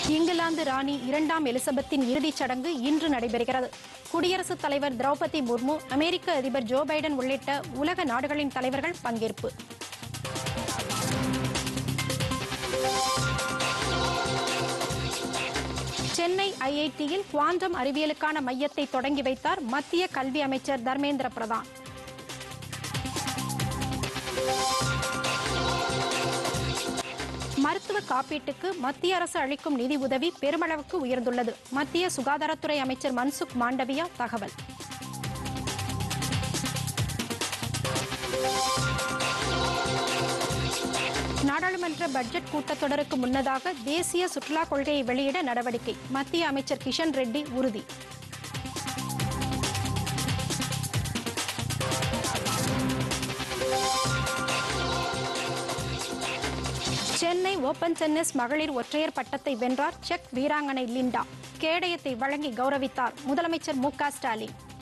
இங்கிலாந்து ராணி இரண்டாம் எலிசபெத்தின் இறுதிச் சடங்கு இன்று நடைபெறுகிறது குடியரசுத் தலைவர் திரௌபதி முர்மு அமெரிக்க அதிபர் ஜோ பைடன் உள்ளிட்ட உலக நாடுகளின் தலைவர்கள் பங்கேற்பு சென்னை ஐஐடியில் குவாண்டம் அறிவியலுக்கான மையத்தை தொடங்கி வைத்தார் மத்திய கல்வி அமைச்சர் தர்மேந்திர பிரதான் மருத்துவ காப்பீட்டுக்கு மத்திய அரசு அளிக்கும் நிதி உதவி பெருமளவுக்கு உயர்ந்துள்ளது மத்திய சுகாதாரத்துறை அமைச்சர் மன்சுக் மாண்டவியா தகவல் நாடாளுமன்ற பட்ஜெட் கூட்டத்தொடருக்கு முன்னதாக தேசிய சுற்றுலா கொள்கையை வெளியிட நடவடிக்கை மத்திய அமைச்சர் கிஷன் ரெட்டி உறுதி சென்னை ஓபன் டென்னிஸ் மகளிர் ஒற்றையர் பட்டத்தை வென்றார் செக் வீராங்கனை லிண்டா கேடயத்தை வழங்கி கௌரவித்தார் முதலமைச்சர் மு க ஸ்டாலின்